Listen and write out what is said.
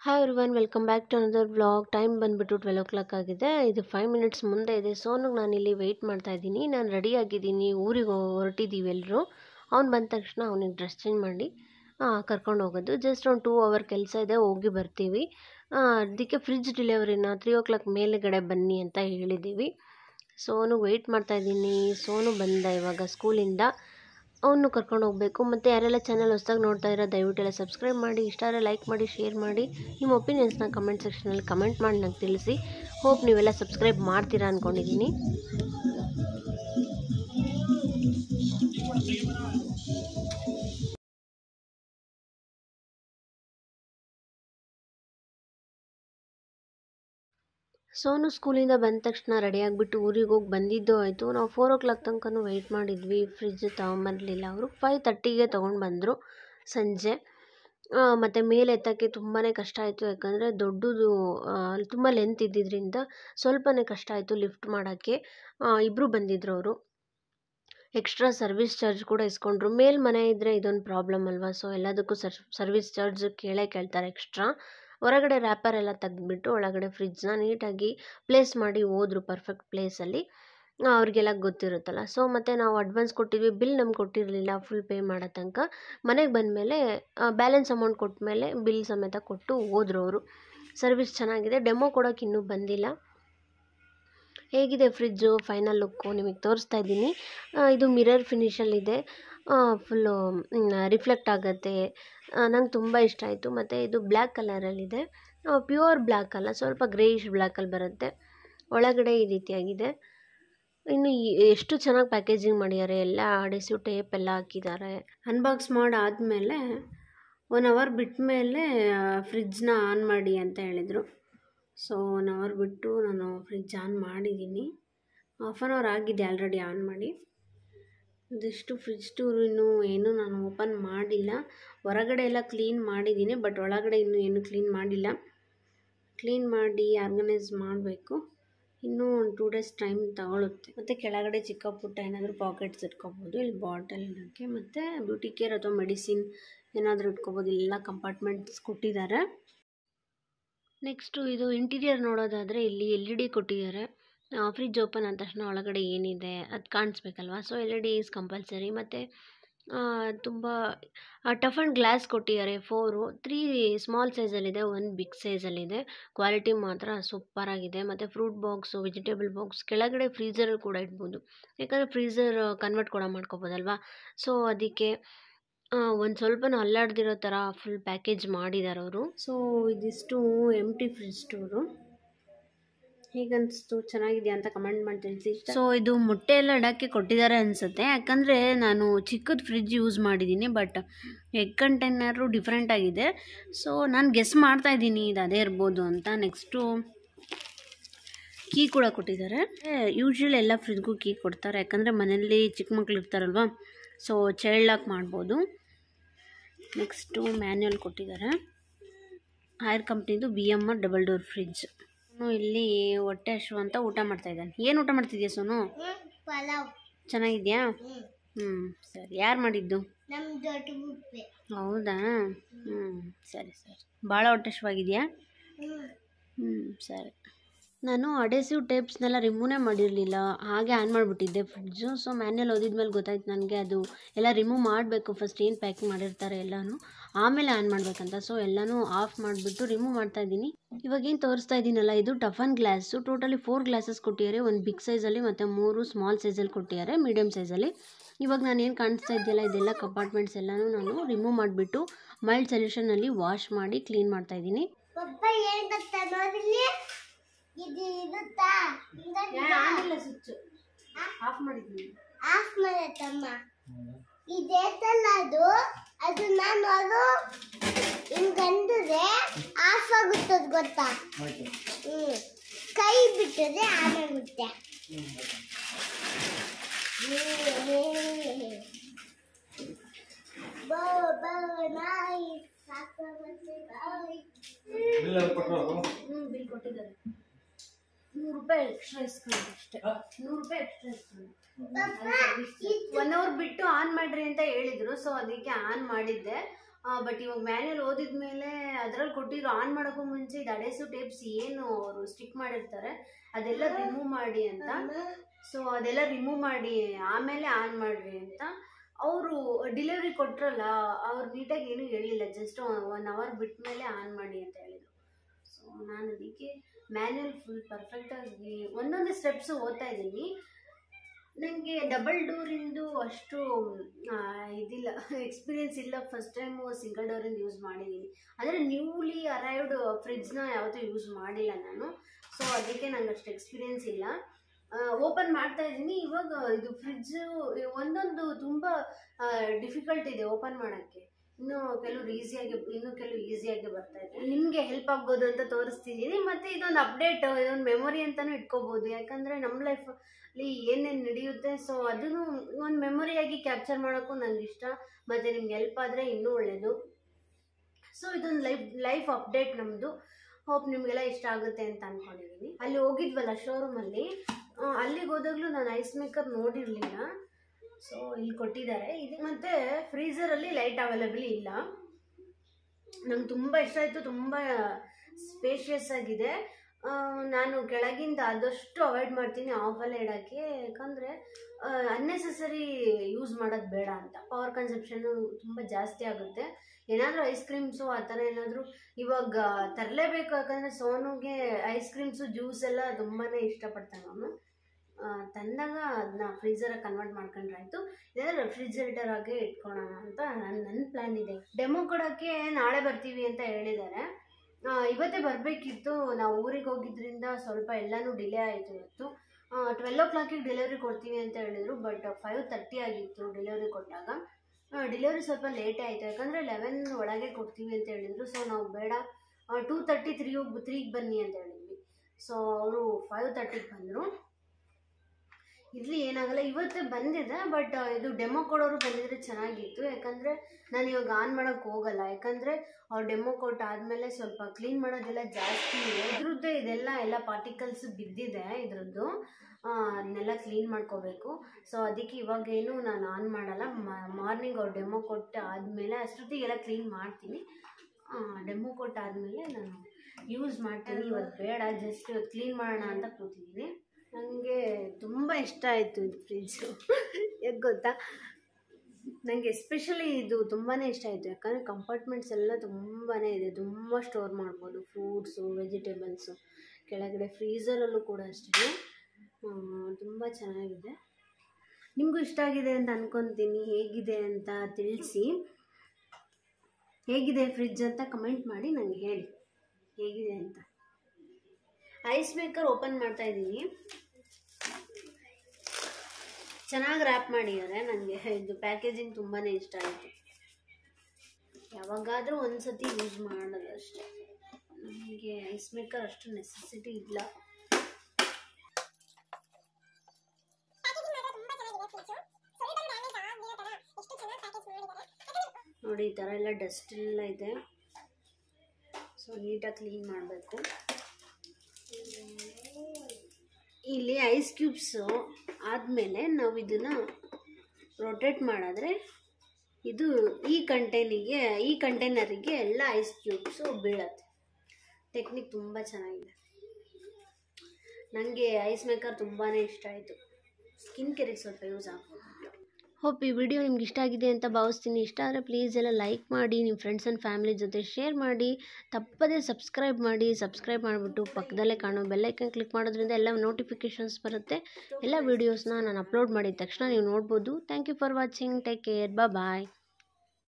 hi everyone welcome back to another vlog time ಬಂದುಬಿಟ್ಟು twelve o'clock ಆಗಿದೆ ಇದು five minutes ಮುಂದೆ ಇದೆ ಸೋನುಗೆ ನಾನಿಲ್ಲಿ ವೆಯ್ಟ್ ಮಾಡ್ತಾ ಇದ್ದೀನಿ ನಾನು ರೆಡಿ ಆಗಿದ್ದೀನಿ ಊರಿಗೆ ಹೊರಟಿದ್ದೀವಿ ಎಲ್ಲರೂ ಅವ್ನು ಬಂದ ತಕ್ಷಣ ಅವನಿಗೆ ಡ್ರೆಸ್ ಚೇಂಜ್ ಮಾಡಿ ಕರ್ಕೊಂಡು ಹೋಗೋದು ಜಸ್ಟ್ ಒಂದು ಟೂ ಅವರ್ ಕೆಲಸ ಇದೆ ಹೋಗಿ ಬರ್ತೀವಿ ಅದಕ್ಕೆ ಫ್ರಿಜ್ ಡೆಲಿವರಿನ ತ್ರೀ ಓ ಕ್ಲಾಕ್ ಮೇಲುಗಡೆ ಬನ್ನಿ ಅಂತ ಹೇಳಿದ್ದೀವಿ ಸೋನು ವೆಯ್ಟ್ ಮಾಡ್ತಾ ಇದ್ದೀನಿ ಸೋನು ಬಂದ ಇವಾಗ ಸ್ಕೂಲಿಂದ ಅವನು ಕರ್ಕೊಂಡು ಹೋಗಬೇಕು ಮತ್ತು ಯಾರೆಲ್ಲ ಚಾನಲ್ ಹೊಸ್ದಾಗಿ ನೋಡ್ತಾ ಇರೋ ದಯವಿಟ್ಟು ಎಲ್ಲ ಸಬ್ಸ್ಕ್ರೈಬ್ ಮಾಡಿ ಇಷ್ಟ ಆದರೆ ಲೈಕ್ ಮಾಡಿ ಶೇರ್ ಮಾಡಿ ನಿಮ್ಮ ಒಪಿನಿಯನ್ಸ್ನ ಕಮೆಂಟ್ ಸೆಕ್ಷನಲ್ಲಿ ಕಮೆಂಟ್ ಮಾಡಿ ನಂಗೆ ತಿಳಿಸಿ ಹೋಪ್ ನೀವೆಲ್ಲ ಸಬ್ಸ್ಕ್ರೈಬ್ ಮಾಡ್ತೀರಾ ಅಂದ್ಕೊಂಡಿದ್ದೀನಿ ಸೋನು ಸ್ಕೂಲಿಂದ ಬಂದ ತಕ್ಷಣ ರೆಡಿ ಆಗಿಬಿಟ್ಟು ಊರಿಗೆ ಹೋಗಿ ಬಂದಿದ್ದು ಆಯಿತು ನಾವು ಫೋರ್ ಓ ಕ್ಲಾಕ್ ತನಕನೂ ವೆಯ್ಟ್ ಮಾಡಿದ್ವಿ ಫ್ರಿಜ್ ತೊಗೊಂಬರಲಿಲ್ಲ ಅವರು ಫೈವ್ ತರ್ಟಿಗೆ ತೊಗೊಂಡು ಬಂದರು ಸಂಜೆ ಮತ್ತು ಮೇಲೆ ಎತ್ತೋಕ್ಕೆ ತುಂಬಾ ಕಷ್ಟ ಆಯಿತು ಯಾಕಂದರೆ ದೊಡ್ಡದು ತುಂಬ ಲೆಂತ್ ಇದ್ದಿದ್ದರಿಂದ ಸ್ವಲ್ಪನೇ ಕಷ್ಟ ಆಯಿತು ಲಿಫ್ಟ್ ಮಾಡೋಕ್ಕೆ ಇಬ್ಬರು ಬಂದಿದ್ದರು ಅವರು ಎಕ್ಸ್ಟ್ರಾ ಸರ್ವಿಸ್ ಚಾರ್ಜ್ ಕೂಡ ಇಸ್ಕೊಂಡ್ರು ಮೇಲ್ ಮನೆ ಇದ್ದರೆ ಇದೊಂದು ಪ್ರಾಬ್ಲಮ್ ಅಲ್ವಾ ಸೊ ಎಲ್ಲದಕ್ಕೂ ಸರ್ ಸರ್ವಿಸ್ ಚಾರ್ಜ್ ಕೇಳೇ ಕೇಳ್ತಾರೆ ಎಕ್ಸ್ಟ್ರಾ ಹೊರಗಡೆ ರ್ಯಾಪರ್ ಎಲ್ಲ ತೆಗೆದ್ಬಿಟ್ಟು ಒಳಗಡೆ ಫ್ರಿಜ್ನ ನೀಟಾಗಿ ಪ್ಲೇಸ್ ಮಾಡಿ ಹೋದ್ರು ಪರ್ಫೆಕ್ಟ್ ಪ್ಲೇಸಲ್ಲಿ ಅವ್ರಿಗೆಲ್ಲ ಗೊತ್ತಿರುತ್ತಲ್ಲ ಸೊ ಮತ್ತು ನಾವು ಅಡ್ವಾನ್ಸ್ ಕೊಟ್ಟಿದ್ವಿ ಬಿಲ್ ನಮ್ಗೆ ಕೊಟ್ಟಿರಲಿಲ್ಲ ಫುಲ್ ಪೇ ಮಾಡೋ ತನಕ ಮನೆಗೆ ಬಂದಮೇಲೆ ಬ್ಯಾಲೆನ್ಸ್ ಅಮೌಂಟ್ ಕೊಟ್ಟ ಮೇಲೆ ಬಿಲ್ ಸಮೇತ ಕೊಟ್ಟು ಹೋದ್ರು ಅವರು ಸರ್ವಿಸ್ ಚೆನ್ನಾಗಿದೆ ಡೆಮೋ ಕೊಡೋಕೆ ಇನ್ನೂ ಬಂದಿಲ್ಲ ಹೇಗಿದೆ ಫ್ರಿಜ್ಜು ಫೈನಲ್ ಲುಕ್ಕು ನಿಮಗೆ ತೋರಿಸ್ತಾ ಇದ್ದೀನಿ ಇದು ಮಿರರ್ ಫಿನಿಷಲ್ಲಿದೆ ಫುಲ್ಲು ರಿಫ್ಲೆಕ್ಟ್ ಆಗುತ್ತೆ ನಂಗೆ ತುಂಬ ಇಷ್ಟ ಆಯಿತು ಮತ್ತು ಇದು ಬ್ಲ್ಯಾಕ್ ಕಲರಲ್ಲಿದೆ ಪ್ಯೂರ್ ಬ್ಲ್ಯಾಕ್ ಅಲ್ಲ ಸ್ವಲ್ಪ ಗ್ರೇಯಿಶ್ ಬ್ಲ್ಯಾಕಲ್ಲಿ ಬರುತ್ತೆ ಒಳಗಡೆ ಈ ರೀತಿಯಾಗಿದೆ ಇನ್ನು ಎಷ್ಟು ಚೆನ್ನಾಗಿ ಪ್ಯಾಕೇಜಿಂಗ್ ಮಾಡಿದ್ದಾರೆ ಎಲ್ಲ ಅಡೆಸಿವ್ ಟೇಪ್ ಎಲ್ಲ ಹಾಕಿದ್ದಾರೆ ಅನ್ಬಾಕ್ಸ್ ಮಾಡಾದಮೇಲೆ ಒನ್ ಅವರ್ ಬಿಟ್ಟ ಮೇಲೆ ಫ್ರಿಜ್ನ ಆನ್ ಮಾಡಿ ಅಂತ ಹೇಳಿದರು ಸೊ ಒನ್ ಅವರ್ ಬಿಟ್ಟು ನಾನು ಫ್ರಿಜ್ ಆನ್ ಮಾಡಿದ್ದೀನಿ ಹಾಫ್ ಆನ್ ಅವರ್ ಆಗಿದೆ ಆಲ್ರೆಡಿ ಆನ್ ಮಾಡಿ ಇದಿಷ್ಟು ಫ್ರಿಜ್ ಟೂರು ಇನ್ನೂ ಏನೂ ನಾನು ಓಪನ್ ಮಾಡಿಲ್ಲ ಹೊರಗಡೆ ಎಲ್ಲ ಕ್ಲೀನ್ ಮಾಡಿದ್ದೀನಿ ಬಟ್ ಒಳಗಡೆ ಇನ್ನೂ ಏನೂ ಕ್ಲೀನ್ ಮಾಡಿಲ್ಲ ಕ್ಲೀನ್ ಮಾಡಿ ಆರ್ಗನೈಸ್ ಮಾಡಬೇಕು ಇನ್ನೂ ಒಂದು ಟೂ ಡೇಸ್ ಟೈಮ್ ತಗೊಳುತ್ತೆ ಮತ್ತು ಕೆಳಗಡೆ ಚಿಕ್ಕ ಪುಟ್ಟ ಏನಾದರೂ ಪಾಕೆಟ್ಸ್ ಇಟ್ಕೊಬೋದು ಇಲ್ಲಿ ಬಾಟಲ್ ಇಡೋಕ್ಕೆ ಮತ್ತು ಬ್ಯೂಟಿ ಕೇರ್ ಅಥವಾ ಮೆಡಿಸಿನ್ ಏನಾದರೂ ಇಟ್ಕೊಬೋದು ಎಲ್ಲ ಕಂಪಾರ್ಟ್ಮೆಂಟ್ಸ್ ಕೊಟ್ಟಿದ್ದಾರೆ ನೆಕ್ಸ್ಟು ಇದು ಇಂಟೀರಿಯರ್ ನೋಡೋದಾದರೆ ಇಲ್ಲಿ ಎಲ್ ಇ ಡಿ ಕೊಟ್ಟಿದ್ದಾರೆ ಫ್ರಿಜ್ ಓಪನ್ ಆದ ತಕ್ಷಣ ಒಳಗಡೆ ಏನಿದೆ ಅದು ಕಾಣಿಸ್ಬೇಕಲ್ವ so L E D is compulsory ಮತ್ತು ತುಂಬ ಟಫ್ ಆ್ಯಂಡ್ ಗ್ಲಾಸ್ ಕೊಟ್ಟಿದ್ದಾರೆ ಫೋರು ತ್ರೀ ಸ್ಮಾಲ್ ಸೈಜಲ್ಲಿದೆ ಒಂದು ಬಿಗ್ ಸೈಜಲ್ಲಿದೆ ಕ್ವಾಲಿಟಿ ಮಾತ್ರ ಸೂಪರಾಗಿದೆ ಮತ್ತು ಫ್ರೂಟ್ ಬಾಕ್ಸು ವೆಜಿಟೇಬಲ್ ಬಾಕ್ಸ್ ಕೆಳಗಡೆ ಫ್ರೀಝರಲ್ಲಿ ಕೂಡ ಇಡ್ಬೋದು ಯಾಕಂದರೆ ಫ್ರೀಝರ್ ಕನ್ವರ್ಟ್ ಕೂಡ ಮಾಡ್ಕೋಬೋದಲ್ವಾ ಸೊ ಅದಕ್ಕೆ ಒಂದು ಸ್ವಲ್ಪನೂ ಅಲ್ಲಾಡ್ದಿರೋ ಥರ ಫುಲ್ ಪ್ಯಾಕೇಜ್ ಮಾಡಿದ್ದಾರೆ ಅವರು ಸೊ ಇದಿಷ್ಟು ಎಮ್ ಟಿ ಫ್ರಿಜ್ ಸ್ಟೋರು ಹೇಗನ್ನಿಸ್ತು ಚೆನ್ನಾಗಿದೆಯಾ ಅಂತ ಕಮೆಂಟ್ ಮಾಡಿ ತಿಳಿಸಿ ಸೊ ಇದು ಮೊಟ್ಟೆ ಎಲ್ಲ ಇಡೋಕ್ಕೆ ಕೊಟ್ಟಿದ್ದಾರೆ ಅನಿಸುತ್ತೆ ಯಾಕಂದರೆ ನಾನು ಚಿಕ್ಕದು ಫ್ರಿಜ್ ಯೂಸ್ ಮಾಡಿದ್ದೀನಿ ಬಟ್ ಎಗ್ ಕಂಟೈನರು ಡಿಫ್ರೆಂಟ್ ಆಗಿದೆ ಸೊ ನಾನು ಗೆಸ್ ಮಾಡ್ತಾ ಇದ್ದೀನಿ ಇದು ಅದೇ ಇರ್ಬೋದು ಅಂತ ನೆಕ್ಸ್ಟು ಕೀ ಕೂಡ ಕೊಟ್ಟಿದ್ದಾರೆ ಯೂಶ್ವಲಿ ಎಲ್ಲ ಫ್ರಿಜ್ಗೂ ಕೀ ಕೊಡ್ತಾರೆ ಯಾಕಂದರೆ ಮನೆಯಲ್ಲಿ ಚಿಕ್ಕ ಮಕ್ಳು ಇರ್ತಾರಲ್ವ ಸೊ ಚೈಲ್ಡ್ ಲಾಕ್ ಮಾಡ್ಬೋದು ನೆಕ್ಸ್ಟು ಮ್ಯಾನ್ಯಲ್ ಕೊಟ್ಟಿದ್ದಾರೆ ಹೈರ್ ಕಂಪ್ನಿದು B M R double door fridge ಇಲ್ಲಿ ಹೊಟ್ಟೆ ಹಶು ಅಂತ ಊಟ ಮಾಡ್ತಾ ಇದ್ದಾನೆ ಏನು ಊಟ ಮಾಡ್ತಿದ್ಯಾ ಸೋನು ಪಲಾವ್ ಚೆನ್ನಾಗಿದ್ಯಾ ಹ್ಞೂ ಸರಿ ಯಾರು ಮಾಡಿದ್ದು ನಮ್ ದೊಡ್ಡ ಬುಪ್ಪೆ ಹೌದಾ ಹ್ಞೂ ಸರಿ ಸರಿ ಭಾಳ ಹೊಟ್ಟೆ ಹಶುವಾಗಿದೆಯಾ ಹ್ಞೂ ಸರಿ ನಾನು ಅಡೆಸಿವ್ ಟೇಪ್ಸ್ನೆಲ್ಲ ರಿಮೂವ್ನೇ ಮಾಡಿರಲಿಲ್ಲ ಹಾಗೆ ಆನ್ ಮಾಡಿಬಿಟ್ಟಿದ್ದೆ ಫ್ರಿಡ್ಜು ಸೊ ಮ್ಯಾನ್ಯಲ್ ಓದಿದ್ಮೇಲೆ ಗೊತ್ತಾಯ್ತು ನನಗೆ ಅದು ಎಲ್ಲ ರಿಮೂವ್ ಮಾಡಬೇಕು ಫಸ್ಟ್ ಏನು ಪ್ಯಾಕಿಂಗ್ ಮಾಡಿರ್ತಾರೆ ಎಲ್ಲನೂ ಆಮೇಲೆ ಆನ್ ಮಾಡಬೇಕಂತ ಸೊ ಎಲ್ಲನೂ ಆಫ್ ಮಾಡಿಬಿಟ್ಟು ರಿಮೂವ್ ಮಾಡ್ತಾ ಇದ್ದೀನಿ ಇವಾಗ ಏನು ತೋರಿಸ್ತಾ ಇದ್ದೀನಲ್ಲ ಇದು ಟಫನ್ ಗ್ಲಾಸು ಟೋಟಲಿ ಫೋರ್ ಗ್ಲಾಸಸ್ ಕೊಟ್ಟಿದ್ದಾರೆ ಒಂದು ಬಿಗ್ ಸೈಜಲ್ಲಿ ಮತ್ತು ಮೂರು ಸ್ಮಾಲ್ ಸೈಜಲ್ಲಿ ಕೊಟ್ಟಿದ್ದಾರೆ ಮೀಡಿಯಮ್ ಸೈಜಲ್ಲಿ ಇವಾಗ ನಾನು ಏನು ಕಾಣಿಸ್ತಾ ಇದೆಯಲ್ಲ ಇದೆಲ್ಲ ಕಂಪಾರ್ಟ್ಮೆಂಟ್ಸ್ ಎಲ್ಲನೂ ನಾನು ರಿಮೂವ್ ಮಾಡಿಬಿಟ್ಟು ಮೈಲ್ಡ್ ಸೊಲ್ಯೂಷನಲ್ಲಿ ವಾಶ್ ಮಾಡಿ ಕ್ಲೀನ್ ಮಾಡ್ತಾ ಇದ್ದೀನಿ ಪಪ್ಪ ಏನ್ ಗೊತ್ತಾ ನೋಡಿಲ್ಲಿ ಇದು ಇರುತ್ತಾ ಸ್ವಿಚ್ ಆಫ್ ಮಾಡಿದ್ದೀನಿ ಆಫ್ ಮಾಡತ್ತಮ್ಮ ಇದೇತಲ್ಲ ಅದು ಅದು ನಾನು ಅದು ಹಿಂಗಂದ್ರೆ ಆಫ್ ಆಗುತ್ತದ ಗೊತ್ತಾ ಹ್ಮ್ ಕೈ ಬಿಟ್ಟರೆ ಆನ್ ಆಗುತ್ತೆ ಬೋ ಬೋ ನಾಯಿ ಸಾಕ ಮತ್ತೆ ನಾಯಿ ಹ್ಞೂ ಬಿಲ್ ಕೊಟ್ಟಿದ್ದಾರೆ ನೂರು ರೂಪಾಯಿ ಎಕ್ಸ್ಟ್ರಾ ಇಸ್ಕೊಂಡು ಅಷ್ಟೇ ನೂರು ರೂಪಾಯಿ ಎಕ್ಸ್ಟ್ರಾ ಇಸ್ಕೊಂಡು ಪಪ್ಪ ಒನ್ ಅವರ್ ಬಿಟ್ಟು ಆನ್ ಮಾಡ್ರಿ ಅಂತ ಹೇಳಿದ್ರು ಸೊ ಅದಕ್ಕೆ ಆನ್ ಮಾಡಿದ್ದೆ ಬಟ್ ಇವಾಗ ಮ್ಯಾನ್ಯಲ್ ಓದಿದ ಮೇಲೆ ಅದರಲ್ಲಿ ಕೊಟ್ಟಿರೋ ಆನ್ ಮಾಡೋಕ್ಕೂ ಮುಂಚೆ ಇದು ಅಡೆಸು ಟೇಪ್ಸ್ ಏನು ಅವರು ಸ್ಟಿಕ್ ಮಾಡಿರ್ತಾರೆ ಅದೆಲ್ಲ ರಿಮೂವ್ ಮಾಡಿ ಅಂತ ಸೊ ಅದೆಲ್ಲ ರಿಮೂವ್ ಮಾಡಿ ಆಮೇಲೆ ಆನ್ ಮಾಡ್ರಿ ಅಂತ ಅವರು ಡಿಲಿವರಿ ಕೊಟ್ರಲ್ಲ ಅವ್ರು ನೀಟಾಗಿ ಏನೂ ಹೇಳಿಲ್ಲ ಜಸ್ಟ್ ಒನ್ ಅವರ್ ಬಿಟ್ಟ ಮೇಲೆ ಆನ್ ಮಾಡಿ ಅಂತ ಹೇಳಿದ್ರು ಸೊ ನಾನು ಅದಕ್ಕೆ ಮ್ಯಾನ್ಯಲ್ ಫುಲ್ ಪರ್ಫೆಕ್ಟಾಗಿ ಒಂದೊಂದು ಸ್ಟೆಪ್ಸು ಓದ್ತಾ ಇದ್ದೀನಿ ನನಗೆ ಡಬಲ್ ಡೋರಿಂದು ಅಷ್ಟು ಆ, ಇದಿಲ್ಲ ಎಕ್ಸ್ಪೀರಿಯನ್ಸ್ ಇಲ್ಲ ಫಸ್ಟ್ ಟೈಮು ಸಿಂಗಲ್ ಡೋರಿಂದ ಯೂಸ್ ಮಾಡಿದ್ದೀನಿ ಅಂದರೆ ನ್ಯೂಲಿ ಅರೈವ್ಡ್ ಫ್ರಿಡ್ಜ್ನ ಯಾವತ್ತೂ ಯೂಸ್ ಮಾಡಿಲ್ಲ ನಾನು ಸೊ ಅದಕ್ಕೆ ನಂಗೆ ಅಷ್ಟು ಎಕ್ಸ್ಪೀರಿಯನ್ಸ್ ಇಲ್ಲ ಓಪನ್ ಮಾಡ್ತಾ ಇದ್ದೀನಿ ಇವಾಗ ಇದು ಫ್ರಿಡ್ಜು ಒಂದೊಂದು ತುಂಬ ಡಿಫಿಕಲ್ಟ್ ಇದೆ ಓಪನ್ ಮಾಡೋಕ್ಕೆ ಇನ್ನು ಕೆಲವ್ರು ಈಸಿಯಾಗಿ ಇನ್ನು ಕೆಲವು ಈಸಿಯಾಗಿ ಬರ್ತಾ ಇದೆ ನಿಮಗೆ ಹೆಲ್ಪ್ ಆಗ್ಬೋದು ಅಂತ ತೋರಿಸ್ತಿದ್ದೀನಿ ಮತ್ತು ಇದೊಂದು ಅಪ್ಡೇಟ್ ಇದೊಂದು ಮೆಮೊರಿ ಅಂತಲೂ ಇಟ್ಕೋಬೋದು ಯಾಕಂದರೆ ನಮ್ಮ ಲೈಫಲ್ಲಿ ಏನೇನು ನಡೆಯುತ್ತೆ ಸೊ ಅದನ್ನು ಒಂದು ಮೆಮೊರಿಯಾಗಿ ಕ್ಯಾಪ್ಚರ್ ಮಾಡೋಕ್ಕೂ ನನಗೆ ಇಷ್ಟ ಮತ್ತು ನಿಮ್ಗೆ ಹೆಲ್ಪ್ ಆದರೆ ಇನ್ನೂ ಒಳ್ಳೆಯದು ಸೊ ಇದೊಂದು ಲೈಫ್ ಲೈಫ್ ಅಪ್ಡೇಟ್ ನಮ್ಮದು ಹೋಪ್ ನಿಮಗೆಲ್ಲ ಇಷ್ಟ ಆಗುತ್ತೆ ಅಂತ ಅಂದ್ಕೊಂಡಿದ್ದೀನಿ ಅಲ್ಲಿ ಹೋಗಿದ್ವಲ್ಲ ಶೋರೂಮಲ್ಲಿ ಅಲ್ಲಿಗೆ ಹೋದಾಗಲೂ ನಾನು ಐಸ್ ಮೇಕರ್ ನೋಡಿರಲಿಲ್ಲ ಸೊ ಇಲ್ಲಿ ಕೊಟ್ಟಿದ್ದಾರೆ ಇದು ಮತ್ತು ಫ್ರೀಝರಲ್ಲಿ ಲೈಟ್ ಅವೈಲೇಬಲ್ ಇಲ್ಲ ನಂಗೆ ತುಂಬ ಇಷ್ಟ ಆಯಿತು ತುಂಬ ಸ್ಪೇಷಿಯಸ್ ಆಗಿದೆ ಆ, ನಾನು ಕೆಳಗಿಂದ ಆದಷ್ಟು ಅವಾಯ್ಡ್ ಮಾಡ್ತೀನಿ ಆಫಲ್ಲೇ ಇಡೋಕ್ಕೆ ಯಾಕಂದರೆ ಅನ್ನೆಸೆಸರಿ ಯೂಸ್ ಮಾಡೋದು ಬೇಡ ಅಂತ ಪವರ್ ಕನ್ಸಪ್ಷನ್ನು ತುಂಬ ಜಾಸ್ತಿ ಆಗುತ್ತೆ ಏನಾದರೂ ಐಸ್ ಕ್ರೀಮ್ಸು ಆ ಥರ ಏನಾದರೂ ಇವಾಗ ತರಲೇಬೇಕು ಯಾಕಂದರೆ ಸೋನುಗೆ ಐಸ್ ಕ್ರೀಮ್ಸು ಜ್ಯೂಸ್ ಎಲ್ಲ ತುಂಬಾ ಇಷ್ಟಪಡ್ತಾನೆ ಅವನು ಆ, ತಂದಾಗ ಅದನ್ನ ಫ್ರೀಝರಾಗಿ ಕನ್ವರ್ಟ್ ಮಾಡ್ಕೊಂಡ್ರೆ ಆಯಿತು ಇಲ್ಲ ರೆಫ್ರಿಜರೇಟರ್ ಆಗಿ ಇಟ್ಕೊಳ್ಳೋಣ ಅಂತ ನನ್ನ ನನ್ನ ಪ್ಲ್ಯಾನ್ ಇದೆ ಡೆಮೋ ಕೊಡೋಕ್ಕೆ ನಾಳೆ ಬರ್ತೀವಿ ಅಂತ ಹೇಳಿದ್ದಾರೆ ಆ, ಇವತ್ತೇ ಬರಬೇಕಿತ್ತು ನಾವು ಊರಿಗೆ ಹೋಗಿದ್ರಿಂದ ಸ್ವಲ್ಪ ಎಲ್ಲನೂ ಡಿಲೇ ಆಯಿತು ಇವತ್ತು ಟ್ವೆಲ್ ಓ ಕ್ಲಾಕಿಗೆ ಡೆಲಿವರಿ ಕೊಡ್ತೀವಿ ಅಂತ ಹೇಳಿದರು ಬಟ್ ಫೈವ್ ತರ್ಟಿ ಆಗಿತ್ತು ಡೆಲಿವರಿ ಕೊಟ್ಟಾಗ ಡೆಲಿವರಿ ಸ್ವಲ್ಪ ಲೇಟೇ ಆಯಿತು ಯಾಕಂದರೆ ಲೆವೆನ್ ಒಳಗೆ ಕೊಡ್ತೀವಿ ಅಂತ ಹೇಳಿದರು ಸೊ ನಾವು ಬೇಡ ಟೂ ತರ್ಟಿ ತ್ರೀ ತ್ರೀಗೆ ಬನ್ನಿ ಅಂತ ಹೇಳಿದ್ವಿ ಸೊ ಅವರು ಫೈವ್ ತರ್ಟಿಗೆ ಬಂದರು ಇರಲಿ ಏನಾಗಲ್ಲ ಇವತ್ತೇ ಬಂದಿದೆ ಬಟ್ ಇದು ಡೆಮೋ ಕೊಡೋರು ಬಂದಿದ್ರೆ ಚೆನ್ನಾಗಿತ್ತು ಯಾಕಂದರೆ ನಾನು ಇವಾಗ ಆನ್ ಮಾಡೋಕ್ಕೆ ಹೋಗಲ್ಲ ಯಾಕಂದರೆ ಅವ್ರು ಡೆಮೋ ಕೊಟ್ಟು ಆದಮೇಲೆ ಸ್ವಲ್ಪ ಕ್ಲೀನ್ ಮಾಡೋದೆಲ್ಲ ಜಾಸ್ತಿ ಇದೆ ಇದ್ರದ್ದೇ ಇದೆಲ್ಲ ಎಲ್ಲ ಪಾರ್ಟಿಕಲ್ಸ್ ಬಿದ್ದಿದೆ ಇದ್ರದ್ದು ಆ, ಅದನ್ನೆಲ್ಲ ಕ್ಲೀನ್ ಮಾಡ್ಕೋಬೇಕು ಸೊ ಅದಕ್ಕೆ ಇವಾಗೇನು ನಾನು ಆನ್ ಮಾಡಲ್ಲ ಮಾರ್ನಿಂಗ್ ಅವ್ರು ಡೆಮೋ ಕೊಟ್ಟು ಆದಮೇಲೆ ಅಷ್ಟೊತ್ತಿಗೆಲ್ಲ ಕ್ಲೀನ್ ಮಾಡ್ತೀನಿ ಡೆಮೋ ಕೊಟ್ಟಾದಮೇಲೆ ನಾನು ಯೂಸ್ ಮಾಡ್ತೀನಿ ಇವತ್ತು ಬೇಡ ಜಸ್ಟ್ ಇವತ್ತು ಕ್ಲೀನ್ ಮಾಡೋಣ ಅಂತ ಕೂತಿದ್ದೀನಿ ನನಗೆ ತುಂಬ ಇಷ್ಟ ಆಯಿತು ಇದು ಫ್ರಿಜ್ಜು ಯಾಕೆ ಗೊತ್ತಾ ನನಗೆ ಎಸ್ಪೆಷಲಿ ಇದು ತುಂಬಾ ಇಷ್ಟ ಆಯಿತು ಯಾಕಂದರೆ ಕಂಪಾರ್ಟ್ಮೆಂಟ್ಸ್ ಎಲ್ಲ ತುಂಬಾ ಇದೆ ತುಂಬ ಸ್ಟೋರ್ ಮಾಡ್ಬೋದು ಫ್ರೂಟ್ಸು ವೆಜಿಟೇಬಲ್ಸು ಕೆಳಗಡೆ ಫ್ರೀಝರಲ್ಲೂ ಕೂಡ ಅಷ್ಟೇ ತುಂಬ ಚೆನ್ನಾಗಿದೆ ನಿಮಗೂ ಇಷ್ಟ ಆಗಿದೆ ಅಂತ ಅನ್ಕೊತೀನಿ ಹೇಗಿದೆ ಅಂತ ತಿಳಿಸಿ ಹೇಗಿದೆ ಫ್ರಿಜ್ ಅಂತ ಕಮೆಂಟ್ ಮಾಡಿ ನನಗೆ ಹೇಳಿ ಹೇಗಿದೆ ಅಂತ ಐಸ್ ಮೇಕರ್ ಓಪನ್ ಮಾಡ್ತಾ ಇದ್ದೀನಿ ಚೆನ್ನಾಗಿ ರ್ಯಾಪ್ ಮಾಡಿದ್ದಾರೆ ನನಗೆ ಇದು ಪ್ಯಾಕೇಜಿಂಗ್ ತುಂಬಾ ಇಷ್ಟ ಆಯಿತು ಯಾವಾಗಾದರೂ ಒಂದು ಸತಿ ಯೂಸ್ ಮಾಡೋದು ಅಷ್ಟೇ ನನಗೆ ಐಸ್ ಮೇಕರ್ ಅಷ್ಟು ನೆಸೆಸಿಟಿ ಇಲ್ಲ ನೋಡಿ ಈ ಥರ ಎಲ್ಲ ಡಸ್ಟ್ ಎಲ್ಲ ಇದೆ ಸೊ ನೀಟಾಗಿ ಕ್ಲೀನ್ ಮಾಡಬೇಕು ಇಲ್ಲಿ ಐಸ್ ಕ್ಯೂಬ್ಸು ಆದಮೇಲೆ ನಾವು ಇದನ್ನು ರೊಟೇಟ್ ಮಾಡಿದ್ರೆ ಇದು ಈ ಕಂಟೈನಿಗೆ ಈ ಕಂಟೈನರಿಗೆ ಎಲ್ಲ ಐಸ್ ಕ್ಯೂಬ್ಸು ಬೀಳತ್ತೆ ಟೆಕ್ನಿಕ್ ತುಂಬ ಚೆನ್ನಾಗಿದೆ ನನಗೆ ಐಸ್ ಮೇಕರ್ ತುಂಬಾ ಇಷ್ಟ ಆಯಿತು ಸ್ಕಿನ್ ಕೇರಿಗೆ ಸ್ವಲ್ಪ ಯೂಸ್ ಆಗ್ಬೋದು ಹೋಪ್ ಈ ವಿಡಿಯೋ ನಿಮ್ಗೆ ಇಷ್ಟ ಆಗಿದೆ ಅಂತ ಭಾವಿಸ್ತೀನಿ ಇಷ್ಟ ಆದರೆ ಪ್ಲೀಸ್ ಎಲ್ಲ ಲೈಕ್ ಮಾಡಿ ನಿಮ್ಮ ಫ್ರೆಂಡ್ಸ್ ಆ್ಯಂಡ್ ಫ್ಯಾಮಿಲಿ ಜೊತೆ ಶೇರ್ ಮಾಡಿ ತಪ್ಪದೇ ಸಬ್ಸ್ಕ್ರೈಬ್ ಮಾಡಿ ಸಬ್ಸ್ಕ್ರೈಬ್ ಮಾಡಿಬಿಟ್ಟು ಪಕ್ಕದಲ್ಲೇ ಕಾಣೋ ಬೆಲ್ಲೈಕನ್ ಕ್ಲಿಕ್ ಮಾಡೋದ್ರಿಂದ ಎಲ್ಲ ನೋಟಿಫಿಕೇಷನ್ಸ್ ಬರುತ್ತೆ ಎಲ್ಲ ವೀಡಿಯೋಸ್ನ ನಾನು ಅಪ್ಲೋಡ್ ಮಾಡಿದ ತಕ್ಷಣ ನೀವು ನೋಡ್ಬೋದು thank you for watching take care bye